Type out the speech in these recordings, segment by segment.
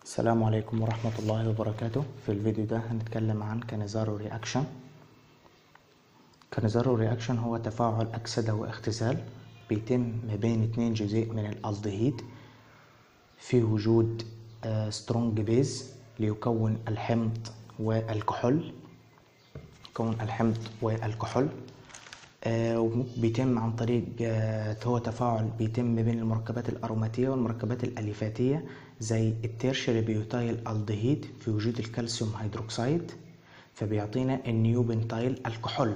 السلام عليكم ورحمة الله وبركاته في الفيديو ده هنتكلم عن كانيزارو رياكشن كانيزارو رياكشن هو تفاعل أكسدة واختزال بيتم ما بين اتنين جزيء من الألدهيد في وجود سترونج بيز ليكون الحمض والكحول يكون الحمض والكحول آه، بيتم عن طريق آه، هو تفاعل بيتم بين المركبات الأروماتية والمركبات الأليفاتية زي التيرشري بيوتايل الدهيد في وجود الكالسيوم هيدروكسيد فبيعطينا النيوبنتايل الكحول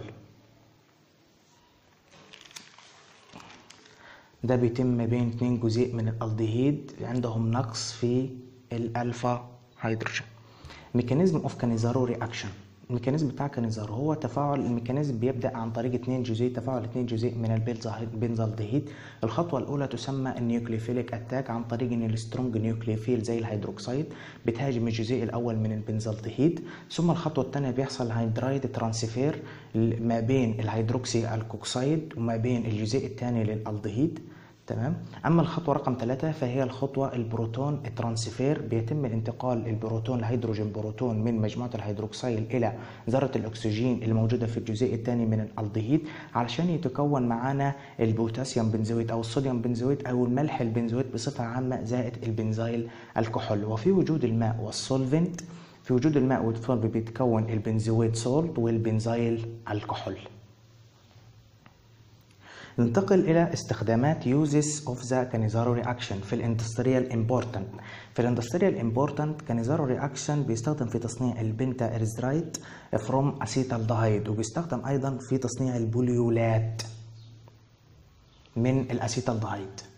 ده بيتم ما بين اتنين جزيء من الالدهيد عندهم نقص في الالفا هيدروجين ميكانيزم اوف كانيزارو رياكشن الميكانيزم بتاع كانيزارو هو تفاعل الميكانيزم بيبدا عن طريق اثنين جزيء تفاعل اثنين جزيء من البنزالدهيد الخطوه الاولى تسمى النيوكليفيليك اتاك عن طريق ان السترونج نيوكليفيل زي الهيدروكسيد بتهاجم الجزيء الاول من البنزالدهيد ثم الخطوه الثانيه بيحصل هيدرايد ترانسفير ما بين الهيدروكسي الكوكسيد وما بين الجزيء الثاني للالدهيد تمام اما الخطوه رقم ثلاثة فهي الخطوه البروتون ترانسفير بيتم الانتقال البروتون الهيدروجين بروتون من مجموعه الهيدروكسيل الى ذره الاكسجين الموجوده في الجزيء الثاني من الالدهيد علشان يتكون معانا البوتاسيوم بنزويت او الصوديوم بنزويت او الملح البنزويت بصفه عامه زائد البنزيل الكحول وفي وجود الماء والسولفنت في وجود الماء والسولفنت بيتكون البنزويت سولت والبنزيل الكحول ننتقل إلى استخدامات uses of the Cannizzaro reaction في الاندستريال important في الاندستريال important Cannizzaro reaction بيستخدم في تصنيع البنتا اريزرايت from acetaldehyde وبيستخدم أيضا في تصنيع البوليولات من الأسيتالدهايد